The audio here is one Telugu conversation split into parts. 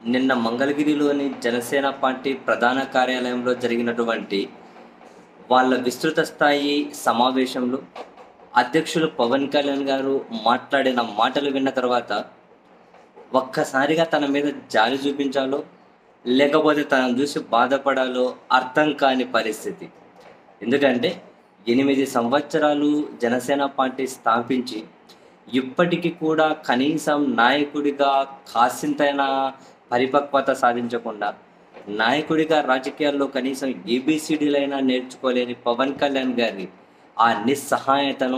నిన్న మంగళగిరిలోని జనసేన పార్టీ ప్రధాన కార్యాలయంలో జరిగినటువంటి వాళ్ళ విస్తృత స్థాయి సమావేశంలో అధ్యక్షులు పవన్ కళ్యాణ్ గారు మాట్లాడిన మాటలు విన్న తర్వాత ఒక్కసారిగా తన మీద జాలి చూపించాలో లేకపోతే తనను చూసి బాధపడాలో అర్థం కాని పరిస్థితి ఎందుకంటే ఎనిమిది సంవత్సరాలు జనసేన పార్టీ స్థాపించి ఇప్పటికీ కూడా కనీసం నాయకుడిగా కాసింతైన పరిపక్వత సాధించకుండా నాయకుడిగా రాజకీయాల్లో కనీసం ఏబిసిడీలైనా నేర్చుకోలేని పవన్ కళ్యాణ్ గారి ఆ నిస్సహాయతను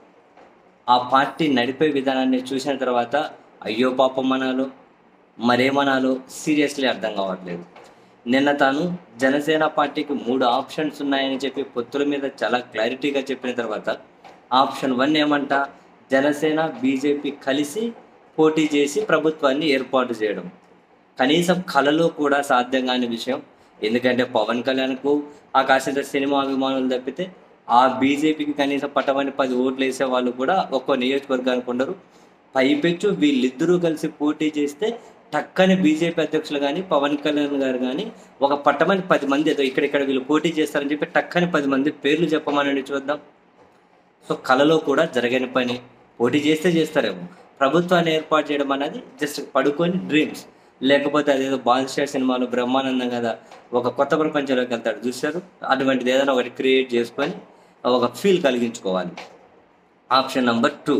ఆ పార్టీ నడిపే విధానాన్ని చూసిన తర్వాత అయ్యో పాపం అనాలో మరేమనాలో సీరియస్లీ అర్థం కావట్లేదు నిన్న తాను జనసేన పార్టీకి మూడు ఆప్షన్స్ ఉన్నాయని చెప్పి పొత్తుల మీద చాలా క్లారిటీగా చెప్పిన తర్వాత ఆప్షన్ వన్ ఏమంట జనసేన బీజేపీ కలిసి పోటీ చేసి ప్రభుత్వాన్ని ఏర్పాటు చేయడం కనీసం కళలో కూడా సాధ్యం కాని విషయం ఎందుకంటే పవన్ కళ్యాణ్కు ఆ కాసింత సినిమా అభిమానులు తప్పితే ఆ బీజేపీకి కనీసం పట్టమని పది ఓట్లు వేసే వాళ్ళు కూడా ఒక్కో నియోజకవర్గానికి ఉండరు పైపెచ్చు వీళ్ళిద్దరూ కలిసి పోటీ చేస్తే టక్కని బీజేపీ అధ్యక్షులు కానీ పవన్ కళ్యాణ్ గారు కానీ ఒక పట్టమని పది మంది ఏదో ఇక్కడిక్కడ వీళ్ళు పోటీ చేస్తారని చెప్పి టక్కని పది మంది పేర్లు చెప్పమని చూద్దాం సో కళలో కూడా జరగని పని పోటీ చేస్తే చేస్తారేమో ప్రభుత్వాన్ని ఏర్పాటు చేయడం అనేది జస్ట్ పడుకొని డ్రీమ్స్ లేకపోతే అదేదో బాద్షా సినిమాలో బ్రహ్మానందం కదా ఒక కొత్త ప్రపంచంలోకి వెళ్తాడు చూశారు అటువంటిది ఏదైనా ఒకటి క్రియేట్ చేసుకొని ఒక ఫీల్ కలిగించుకోవాలి option number two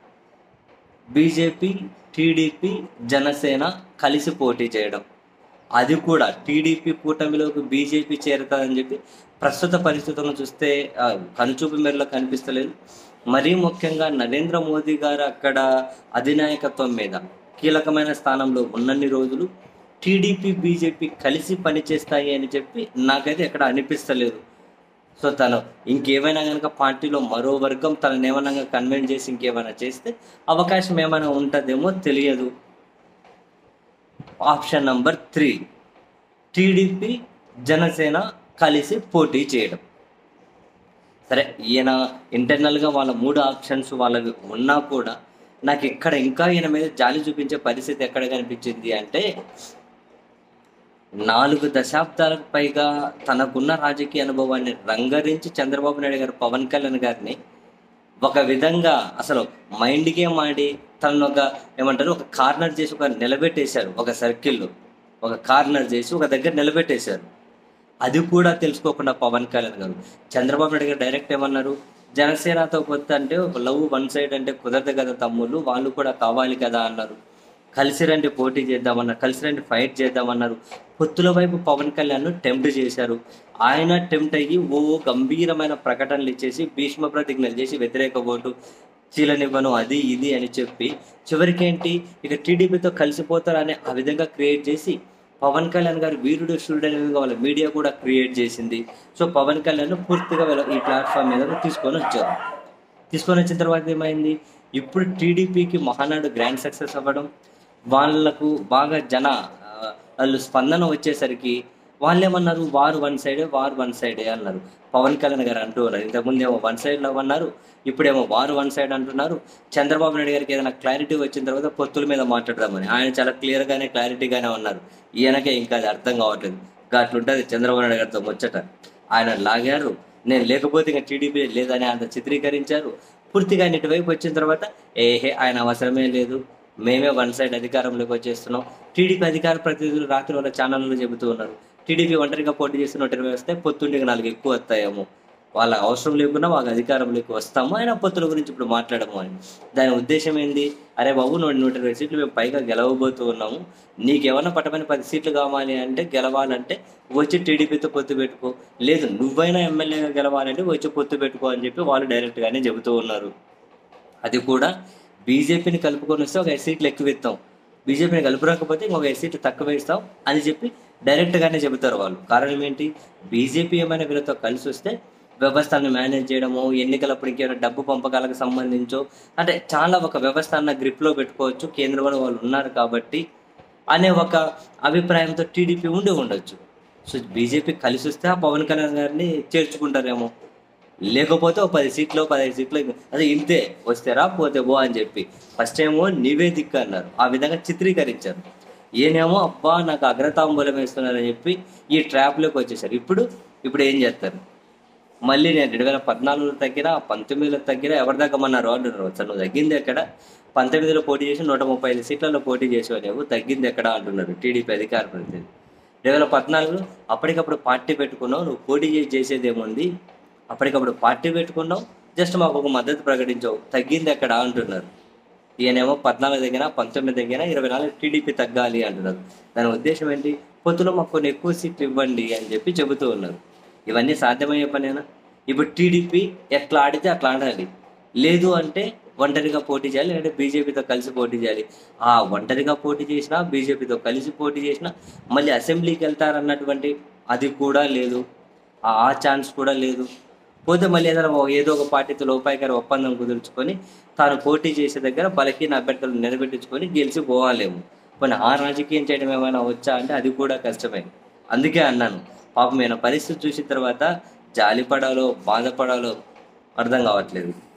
BJP TDP Janasena కలిసి పోటీ చేయడం అది కూడా టీడీపీ కూటమిలోకి బీజేపీ చేరుతుందని చెప్పి ప్రస్తుత పరిస్థితులను చూస్తే ఆ, కనుచూపు మేరలో కనిపిస్తలేదు మరీ ముఖ్యంగా నరేంద్ర మోదీ గారు అక్కడ అధినాయకత్వం మీద కీలకమైన స్థానంలో ఉన్నన్ని రోజులు టీడీపీ బీజేపీ కలిసి పనిచేస్తాయి అని చెప్పి నాకైతే ఎక్కడ అనిపిస్తలేదు సో తను ఇంకేమైనా కనుక పార్టీలో మరో వర్గం తనని ఏమైనా కన్విన్స్ చేసి ఇంకేమైనా చేస్తే అవకాశం ఏమైనా ఉంటుందేమో తెలియదు option number three TDP Janasena కలిసి పోటీ చేయడం సరే ఈయన ఇంటర్నల్గా వాళ్ళ మూడు ఆప్షన్స్ వాళ్ళవి ఉన్నా కూడా నాకు ఇక్కడ ఇంకా ఈయన మీద జాలి చూపించే పరిస్థితి ఎక్కడ కనిపించింది అంటే నాలుగు దశాబ్దాలకు పైగా తనకున్న రాజకీయ అనుభవాన్ని రంగరించి చంద్రబాబు నాయుడు గారు పవన్ కళ్యాణ్ గారిని ఒక విధంగా అసలు మైండ్ గేమ్ ఆడి తనను ఒక ఏమంటారు ఒక కార్నర్ చేసి ఒక నిలబెట్టేశారు ఒక సర్కిల్లో ఒక కార్నర్ చేసి ఒక దగ్గర నిలబెట్టేశారు అది కూడా తెలుసుకోకుండా పవన్ కళ్యాణ్ గారు చంద్రబాబు నాయుడు గారు డైరెక్ట్ ఏమన్నారు జనసేనతో కొత్త అంటే ఒక లవ్ వన్ సైడ్ అంటే కుదరదు కదా తమ్ముళ్ళు వాళ్ళు కూడా కావాలి కదా అన్నారు కలిసి రండి పోటీ చేద్దామన్నారు కలిసి రండి ఫైట్ చేద్దామన్నారు పొత్తుల వైపు పవన్ కళ్యాణ్ టెంప్ట్ చేశారు ఆయన టెంప్ట్ అయ్యి ఓ గంభీరమైన ప్రకటనలు ఇచ్చేసి భీష్మ ప్రతిజ్ఞలు చేసి వ్యతిరేక ఓటు చీలనివ్వను అది ఇది అని చెప్పి చివరికి ఏంటి ఇక టీడీపీతో కలిసిపోతారు అనే ఆ విధంగా క్రియేట్ చేసి పవన్ కళ్యాణ్ గారు వీరుడు శూరుడు అనే విధంగా వాళ్ళ మీడియా కూడా క్రియేట్ చేసింది సో పవన్ కళ్యాణ్ పూర్తిగా వీళ్ళ ఈ ప్లాట్ఫామ్ మీద తీసుకొని వచ్చారు తీసుకొని వచ్చిన తర్వాత ఏమైంది ఇప్పుడు టీడీపీకి మహానాడు గ్రాండ్ సక్సెస్ అవ్వడం వాళ్ళకు బాగా జన ఆ, వాళ్ళు స్పందన వచ్చేసరికి వాళ్ళు ఏమన్నారు వారు వన్ సైడే వారు వన్ సైడే అన్నారు పవన్ కళ్యాణ్ గారు అంటూ ఉన్నారు ఇంతకుముందు ఏమో వన్ సైడ్ లవ్ అన్నారు ఇప్పుడేమో వారు వన్ సైడ్ అంటున్నారు చంద్రబాబు నాయుడు గారికి ఏదైనా క్లారిటీ వచ్చిన తర్వాత పొత్తుల మీద మాట్లాడదామని ఆయన చాలా క్లియర్గానే క్లారిటీగానే ఉన్నారు ఈయనకే ఇంకా అది అర్థం కావట్లేదు ఇంకా అట్లుంటుంది చంద్రబాబు నాయుడు గారితో ముచ్చట ఆయన లాగారు నేను లేకపోతే ఇంకా టీడీపీ లేదని అంత చిత్రీకరించారు పూర్తిగా ఆయన ఇటువైపు వచ్చిన తర్వాత ఏహే ఆయన అవసరమే లేదు మేమే వన్ సైడ్ అధికారంలోకి వచ్చేస్తున్నాం టీడీపీ అధికార ప్రతినిధులు రాత్రి వాళ్ళ ఛానల్లో చెబుతూ ఉన్నారు టీడీపీ ఒంటరిగా పోటీ చేసి నూట ఇరవై వస్తే పొత్తుండికి నాలుగు ఎక్కువ వస్తాయేమో వాళ్ళ అవసరం లేకుండా వాళ్ళ అధికారంలోకి వస్తాము ఆయన పొత్తుల గురించి ఇప్పుడు మాట్లాడము అని దాని ఉద్దేశం ఏంది అరే బాబు నూట నూట ఇరవై సీట్లు మేము పైగా గెలవబోతూ ఉన్నాము నీకేమన్నా పట్టమని పది సీట్లు కావాలి అంటే గెలవాలంటే వచ్చి టీడీపీతో పొత్తు పెట్టుకో లేదు నువ్వైనా ఎమ్మెల్యేగా గెలవాలంటే వచ్చి పొత్తు పెట్టుకో అని చెప్పి వాళ్ళు డైరెక్ట్గానే చెబుతూ ఉన్నారు అది కూడా బీజేపీని కలుపుకొని వస్తే ఒక ఐదు సీట్లు ఎక్కువ ఇస్తాం బీజేపీని కలుపురాకపోతే ఇంకొక ఐదు సీట్లు తక్కువ ఇస్తాం అని చెప్పి డైరెక్ట్గానే చెబుతారు వాళ్ళు కారణం ఏంటి బీజేపీ ఏమైనా వీళ్ళతో కలిసి వస్తే వ్యవస్థను మేనేజ్ చేయడము ఎన్నికలప్పుడు ఇంకేమైనా డబ్బు పంపకాలకు సంబంధించో అంటే చాలా ఒక వ్యవస్థ అన్న గ్రిప్లో పెట్టుకోవచ్చు కేంద్రంలో వాళ్ళు ఉన్నారు కాబట్టి అనే ఒక అభిప్రాయంతో టీడీపీ ఉండి ఉండొచ్చు సో బీజేపీ కలిసి వస్తే ఆ పవన్ కళ్యాణ్ గారిని చేర్చుకుంటారేమో లేకపోతే ఒక పది సీట్లు పదహైదు సీట్లు అదే ఇంతే వస్తే రా పోతే బో అని చెప్పి ఫస్ట్ ఏమో నీవే దిక్కు అన్నారు ఆ విధంగా చిత్రీకరించారు ఈయనేమో అబ్బా నాకు అగ్రతాంబూలం వేస్తున్నారని చెప్పి ఈ ట్రాప్లోకి వచ్చేసారు ఇప్పుడు ఇప్పుడు ఏం చేస్తారు మళ్ళీ నేను రెండు వేల పద్నాలుగులో తగ్గినా పంతొమ్మిదిలో తగ్గినా ఎవరి తగ్గమన్నారు అంటున్నారు సార్ నువ్వు తగ్గింది ఎక్కడ పంతొమ్మిదిలో పోటీ చేసి నూట ముప్పై ఐదు సీట్లలో పోటీ చేసేవాళ్ళు తగ్గింది ఎక్కడ అంటున్నారు టీడీపీ అధికార ప్రతినిధి రెండు వేల పద్నాలుగులో అప్పటికప్పుడు పార్టీ పెట్టుకున్నావు నువ్వు పోటీ చేసి చేసేది ఏముంది అప్పటికప్పుడు పార్టీ పెట్టుకున్నావు జస్ట్ మాకు ఒక మద్దతు ప్రకటించావు తగ్గింది ఎక్కడ అంటున్నారు ఈయనేమో పద్నాలుగు దగ్గర పంతొమ్మిది దగ్గర ఇరవై నాలుగు టీడీపీ తగ్గాలి అంటున్నారు దాని ఉద్దేశం ఏంటి పొత్తులో మాకు కొన్ని ఎక్కువ సీట్లు ఇవ్వండి అని చెప్పి చెబుతూ ఉన్నారు ఇవన్నీ సాధ్యమయ్యే పనేనా ఇప్పుడు టీడీపీ ఎట్లా ఆడితే అట్లా ఆడాలి లేదు అంటే ఒంటరిగా పోటీ చేయాలి లేదంటే బీజేపీతో కలిసి పోటీ చేయాలి ఆ ఒంటరిగా పోటీ చేసినా బీజేపీతో కలిసి పోటీ చేసినా మళ్ళీ అసెంబ్లీకి వెళ్తారన్నటువంటి అది కూడా లేదు ఆ ఆ ఛాన్స్ కూడా లేదు పోతే మళ్ళీ ఏదైనా ఒక- ఏదో ఒక పార్టీతో లోపాయికారి ఒప్పందం కుదుర్చుకొని తాను పోటీ చేసే దగ్గర బలహీన అభ్యర్థులను నిలబెట్టించుకొని గెలిచి పోవాలేమో కొన్ని ఆ రాజకీయం చేయడం ఏమైనా వచ్చా అంటే అది కూడా కష్టమే అందుకే అన్నాను పాపం ఈయన పరిస్థితి చూసిన తర్వాత జాలిపడాలో బాధపడాలో అర్థం కావట్లేదు